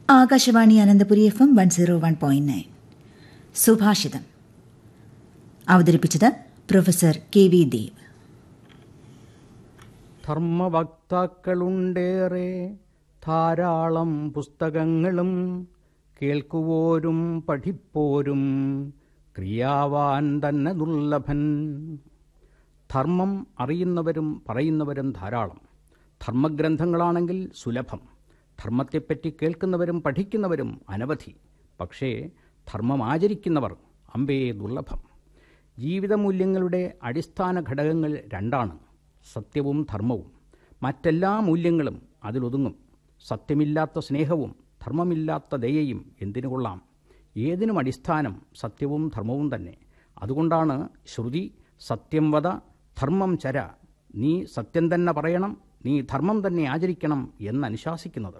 Akashvani Ananthapuri F M one zero one point nine സുഭാഷിതം അവതരിപ്പിച്ചത് professor K V Dev ധർമ്മവക്താക്കളുണ്ടേറെ ധാരാളം പുസ്തകങ്ങളും കേൾക്കുവോരും പഠിപ്പോരും ക്രിയാവാൻ തന്നെ ദുർലഭൻ ധർമ്മം അറിയുന്നവരും പറയുന്നവരും ധാരാളം ധർമ്മഗ്രന്ഥങ്ങളാണെങ്കിൽ സുലഭം ധർമ്മത്തെപ്പറ്റി കേൾക്കുന്നവരും പഠിക്കുന്നവരും അനവധി പക്ഷേ ധർമ്മം ആചരിക്കുന്നവർ അമ്പേ ദുർലഭം ജീവിതമൂല്യങ്ങളുടെ അടിസ്ഥാന ഘടകങ്ങൾ രണ്ടാണ് സത്യവും ധർമ്മവും മറ്റെല്ലാ മൂല്യങ്ങളും അതിലൊതുങ്ങും സത്യമില്ലാത്ത സ്നേഹവും ധർമ്മമില്ലാത്ത ദയയും എന്തിനു കൊള്ളാം ഏതിനും അടിസ്ഥാനം സത്യവും ധർമ്മവും തന്നെ അതുകൊണ്ടാണ് ശ്രുതി സത്യം വത ധർമ്മം ചര നീ സത്യം തന്നെ പറയണം നീ ധർമ്മം തന്നെ ആചരിക്കണം എന്ന് അനുശാസിക്കുന്നത്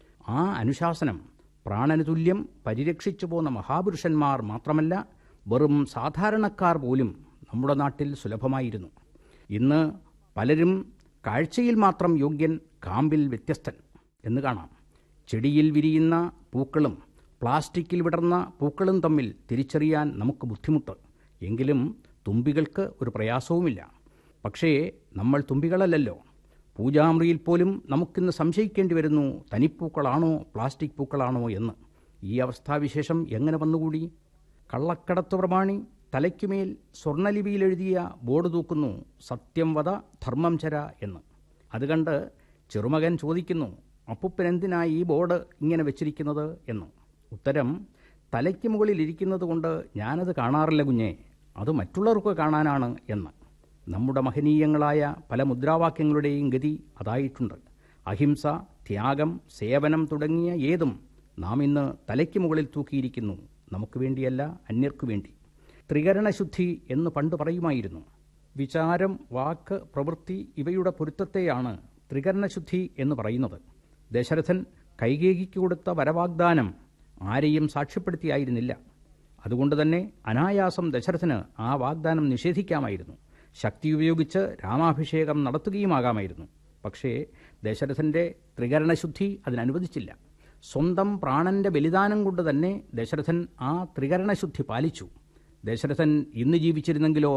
ആ അനുശാസനം പ്രാണന് തുല്യം പരിരക്ഷിച്ചു പോന്ന മഹാപുരുഷന്മാർ മാത്രമല്ല വെറും സാധാരണക്കാർ പോലും നമ്മുടെ നാട്ടിൽ സുലഭമായിരുന്നു ഇന്ന് പലരും കാഴ്ചയിൽ മാത്രം യോഗ്യൻ കാമ്പിൽ വ്യത്യസ്തൻ എന്ന് കാണാം ചെടിയിൽ വിരിയുന്ന പൂക്കളും പ്ലാസ്റ്റിക്കിൽ വിടർന്ന പൂക്കളും തമ്മിൽ തിരിച്ചറിയാൻ നമുക്ക് ബുദ്ധിമുട്ട് എങ്കിലും തുമ്പികൾക്ക് ഒരു പ്രയാസവുമില്ല പക്ഷേ നമ്മൾ തുമ്പികളല്ലല്ലോ പൂജാമുറിയിൽ പോലും നമുക്കിന്ന് സംശയിക്കേണ്ടി വരുന്നു തനിപ്പൂക്കളാണോ പ്ലാസ്റ്റിക് പൂക്കളാണോ എന്ന് ഈ അവസ്ഥാവിശേഷം എങ്ങനെ വന്നുകൂടി കള്ളക്കടത്ത് പ്രമാണി തലയ്ക്കുമേൽ സ്വർണ്ണലിപിയിൽ എഴുതിയ ബോർഡ് തൂക്കുന്നു സത്യം വധ ധർമ്മം ചര എന്ന് അത് കണ്ട് ചെറുമകൻ ചോദിക്കുന്നു അപ്പുപ്പൻ എന്തിനാ ഈ ബോർഡ് ഇങ്ങനെ വെച്ചിരിക്കുന്നത് എന്ന് ഉത്തരം തലയ്ക്ക് മുകളിൽ ഇരിക്കുന്നത് കൊണ്ട് ഞാനത് കാണാറില്ല കുഞ്ഞേ അത് മറ്റുള്ളവർക്ക് കാണാനാണ് എന്ന് നമ്മുടെ മഹനീയങ്ങളായ പല മുദ്രാവാക്യങ്ങളുടെയും ഗതി അതായിട്ടുണ്ട് അഹിംസ ത്യാഗം സേവനം തുടങ്ങിയ ഏതും നാം ഇന്ന് തലയ്ക്ക് മുകളിൽ തൂക്കിയിരിക്കുന്നു നമുക്ക് വേണ്ടിയല്ല അന്യർക്കു വേണ്ടി ത്രികരണശുദ്ധി എന്ന് പണ്ട് പറയുമായിരുന്നു വിചാരം വാക്ക് പ്രവൃത്തി ഇവയുടെ പൊരുത്തത്തെയാണ് ത്രികരണശുദ്ധി എന്ന് പറയുന്നത് ദശരഥൻ കൈകേകിക്ക് കൊടുത്ത വരവാഗ്ദാനം ആരെയും സാക്ഷ്യപ്പെടുത്തിയായിരുന്നില്ല അതുകൊണ്ട് തന്നെ അനായാസം ദശരഥന് ആ വാഗ്ദാനം നിഷേധിക്കാമായിരുന്നു ശക്തി ഉപയോഗിച്ച് രാമാഭിഷേകം നടത്തുകയുമാകാമായിരുന്നു പക്ഷേ ദശരഥന്റെ ത്രികരണശുദ്ധി അതിനനുവദിച്ചില്ല സ്വന്തം പ്രാണന്റെ ബലിദാനം കൊണ്ട് തന്നെ ദശരഥൻ ആ ത്രികരണശുദ്ധി പാലിച്ചു ദശരഥൻ ഇന്ന് ജീവിച്ചിരുന്നെങ്കിലോ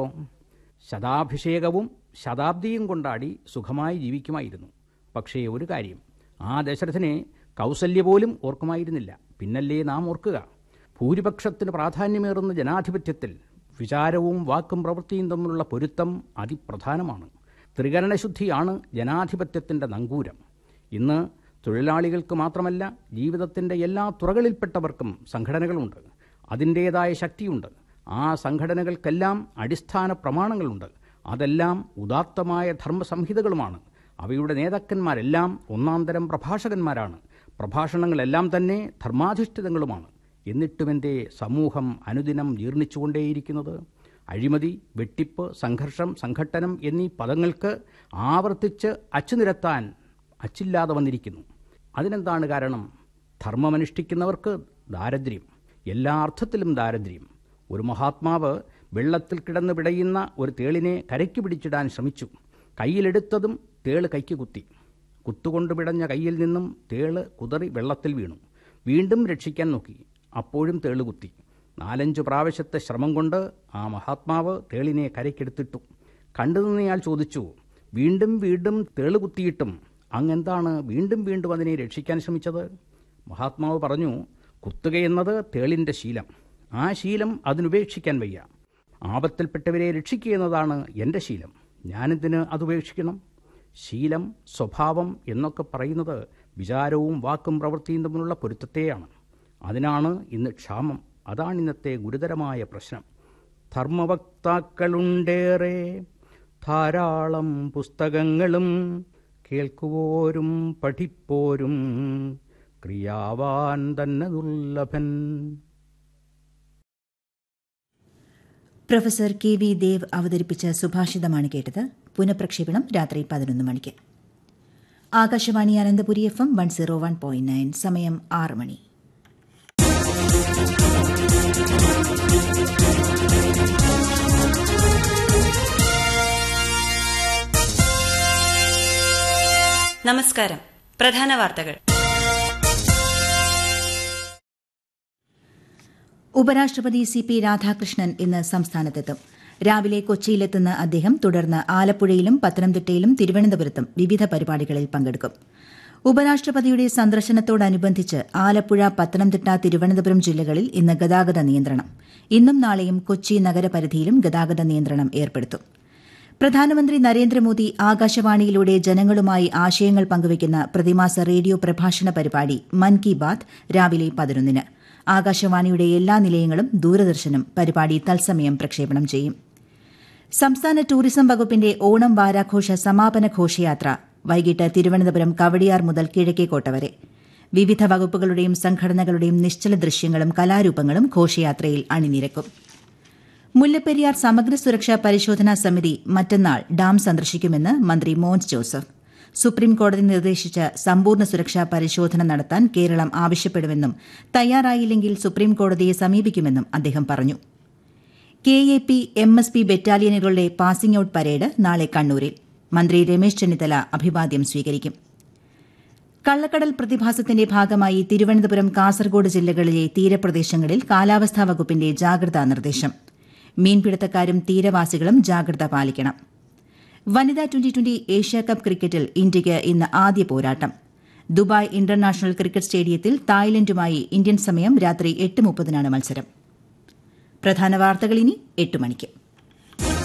ശതാഭിഷേകവും ശതാബ്ദിയും കൊണ്ടാടി സുഖമായി ജീവിക്കുമായിരുന്നു പക്ഷേ ഒരു കാര്യം ആ ദശരഥനെ കൗസല്യ പോലും ഓർക്കുമായിരുന്നില്ല പിന്നല്ലേ നാം ഓർക്കുക ഭൂരിപക്ഷത്തിന് പ്രാധാന്യമേറുന്ന ജനാധിപത്യത്തിൽ വിചാരവും വാക്കും പ്രവൃത്തിയും തമ്മിലുള്ള പൊരുത്തം അതിപ്രധാനമാണ് ത്രികരണശുദ്ധിയാണ് ജനാധിപത്യത്തിൻ്റെ നങ്കൂരം ഇന്ന് തൊഴിലാളികൾക്ക് മാത്രമല്ല ജീവിതത്തിൻ്റെ എല്ലാ തുറകളിൽപ്പെട്ടവർക്കും സംഘടനകളുണ്ട് അതിൻ്റേതായ ശക്തിയുണ്ട് ആ സംഘടനകൾക്കെല്ലാം അടിസ്ഥാന പ്രമാണങ്ങളുണ്ട് അതെല്ലാം ഉദാത്തമായ ധർമ്മസംഹിതകളുമാണ് അവയുടെ നേതാക്കന്മാരെല്ലാം ഒന്നാന്തരം പ്രഭാഷകന്മാരാണ് പ്രഭാഷണങ്ങളെല്ലാം തന്നെ ധർമാധിഷ്ഠിതങ്ങളുമാണ് എന്നിട്ടുമെൻ്റെ സമൂഹം അനുദിനം ജീർണിച്ചുകൊണ്ടേയിരിക്കുന്നത് അഴിമതി വെട്ടിപ്പ് സംഘർഷം സംഘട്ടനം എന്നീ പദങ്ങൾക്ക് ആവർത്തിച്ച് അച്ചുനിരത്താൻ അച്ചില്ലാതെ വന്നിരിക്കുന്നു അതിനെന്താണ് കാരണം ധർമ്മമനുഷ്ഠിക്കുന്നവർക്ക് ദാരിദ്ര്യം എല്ലാ അർത്ഥത്തിലും ദാരിദ്ര്യം ഒരു മഹാത്മാവ് വെള്ളത്തിൽ കിടന്ന് പിടയുന്ന ഒരു തേളിനെ കരയ്ക്ക് പിടിച്ചിടാൻ ശ്രമിച്ചു കയ്യിലെടുത്തതും തേള് കൈക്ക് കുത്തി കുത്തുകൊണ്ട് പിടഞ്ഞ കയ്യിൽ നിന്നും തേള് കുതറി വെള്ളത്തിൽ വീണു വീണ്ടും രക്ഷിക്കാൻ നോക്കി അപ്പോഴും തേള് കുത്തി നാലഞ്ചു പ്രാവശ്യത്തെ ശ്രമം കൊണ്ട് ആ മഹാത്മാവ് തേളിനെ കരയ്ക്കെടുത്തിട്ടു കണ്ടുനിന്നയാൾ ചോദിച്ചു വീണ്ടും വീണ്ടും തേള് കുത്തിയിട്ടും അങ്ങെന്താണ് വീണ്ടും വീണ്ടും അതിനെ രക്ഷിക്കാൻ ശ്രമിച്ചത് മഹാത്മാവ് പറഞ്ഞു കുത്തുകയെന്നത് തേളിൻ്റെ ശീലം ആ ശീലം അതിനുപേക്ഷിക്കാൻ വയ്യ ആപത്തിൽപ്പെട്ടവരെ രക്ഷിക്കുക എന്നതാണ് എൻ്റെ ശീലം ഞാനെന്തിന് അതുപേക്ഷിക്കണം ശീലം സ്വഭാവം എന്നൊക്കെ പറയുന്നത് വിചാരവും വാക്കും പ്രവൃത്തിയും തമ്മിലുള്ള പൊരുത്തത്തെയാണ് അതിനാണ് ഇന്ന് ക്ഷാമം അതാണ് ഇന്നത്തെ ഗുരുതരമായ പ്രശ്നം ധർമ്മവക്താക്കളുണ്ടേറെ ധാരാളം പുസ്തകങ്ങളും കേൾക്കുവോരും പഠിപ്പോരും ക്രിയാവാൻ തന്നെ ദുർലഭൻ പ്രൊഫസർ കെ വി ദേവ് അവതരിപ്പിച്ച സുഭാഷിതമാണ് കേട്ടത് പുനഃപ്രക്ഷേപണം രാത്രി പതിനൊന്ന് മണിക്ക് Akashvani Ananthapuri F M one zero one point nine സമയം ആറ് മണി നമസ്കാരം പ്രധാന വാർത്തകൾ ഉപരാഷ്ട്രപതി സി പി രാധാകൃഷ്ണൻ ഇന്ന് സംസ്ഥാനത്തെത്തും രാവിലെ കൊച്ചിയിലെത്തുന്ന അദ്ദേഹം തുടർന്ന് ആലപ്പുഴയിലും പത്തനംതിട്ടയിലും തിരുവനന്തപുരത്തും വിവിധ പരിപാടികളിൽ പങ്കെടുക്കും ഉപരാഷ്ട്രപതിയുടെ സന്ദർശനത്തോടനുബന്ധിച്ച് ആലപ്പുഴ പത്തനംതിട്ട തിരുവനന്തപുരം ജില്ലകളിൽ ഇന്ന് ഗതാഗത നിയന്ത്രണം ഇന്നും നാളെയും കൊച്ചി നഗരപരിധിയിലും ഗതാഗത നിയന്ത്രണം ഏർപ്പെടുത്തും പ്രധാനമന്ത്രി നരേന്ദ്രമോദി ആകാശവാണിയിലൂടെ ജനങ്ങളുമായി ആശയങ്ങൾ പങ്കുവയ്ക്കുന്ന പ്രതിമാസ റേഡിയോ പ്രഭാഷണ പരിപാടി മൻ കി ബാത് രാവിലെ പതിനൊന്നിന് ആകാശവാണിയുടെ എല്ലാ നിലയങ്ങളും ദൂരദർശനും പരിപാടി തത്സമയം പ്രക്ഷേപണം ചെയ്യും സംസ്ഥാന ടൂറിസം വകുപ്പിന്റെ ഓണം വാരാഘോഷ സമാപന ഘോഷയാത്ര വൈകിട്ട് തിരുവനന്തപുരം കവടിയാർ മുതൽ കിഴക്കേക്കോട്ട വരെ വിവിധ വകുപ്പുകളുടെയും സംഘടനകളുടെയും നിശ്ചല ദൃശ്യങ്ങളും കലാരൂപങ്ങളും ഘോഷയാത്രയിൽ അണിനിരക്കും മുല്ലപ്പെരിയാർ സമഗ്ര സുരക്ഷാ പരിശോധനാ സമിതി മറ്റന്നാൾ ഡാം സന്ദർശിക്കുമെന്ന് മന്ത്രി മോൻസ് ജോസഫ് സുപ്രീം കോടതി നിർദ്ദേശിച്ച സമ്പൂർണ്ണ സുരക്ഷാ പരിശോധന നടത്താൻ കേരളം ആവശ്യപ്പെടുമെന്നും തയ്യാറായില്ലെങ്കിൽ സുപ്രീം കോടതിയെ സമീപിക്കുമെന്നും അദ്ദേഹം പറഞ്ഞു K A P M S P ബറ്റാലിയനുകളുടെ പാസിംഗ് ഔട്ട് പരേഡ് നാളെ കണ്ണൂരിൽ മന്ത്രി രമേശ് ചെന്നിത്തല അഭിവാദ്യം സ്വീകരിക്കും കള്ളക്കടൽ പ്രതിഭാസത്തിന്റെ ഭാഗമായി തിരുവനന്തപുരം കാസർഗോഡ് ജില്ലകളിലെ തീരപ്രദേശങ്ങളിൽ കാലാവസ്ഥാ വകുപ്പിന്റെ ജാഗ്രതാ നിർദ്ദേശം മീൻപിടുത്തക്കാരും തീരവാസികളും ജാഗ്രത പാലിക്കണം വനിതാ ട്വന്റി ട്വന്റി ഏഷ്യാകപ്പ് ക്രിക്കറ്റിൽ ഇന്ത്യയ്ക്ക് ഇന്ന് ആദ്യ പോരാട്ടം ദുബായ് ഇന്റർനാഷണൽ ക്രിക്കറ്റ് സ്റ്റേഡിയത്തിൽ തായ്ലൻഡുമായി ഇന്ത്യൻ സമയം രാത്രി എട്ട് മുപ്പതിനാണ് മത്സരം പ്രധാന വാർത്തകൾ ഇനി എട്ട് മണിക്ക്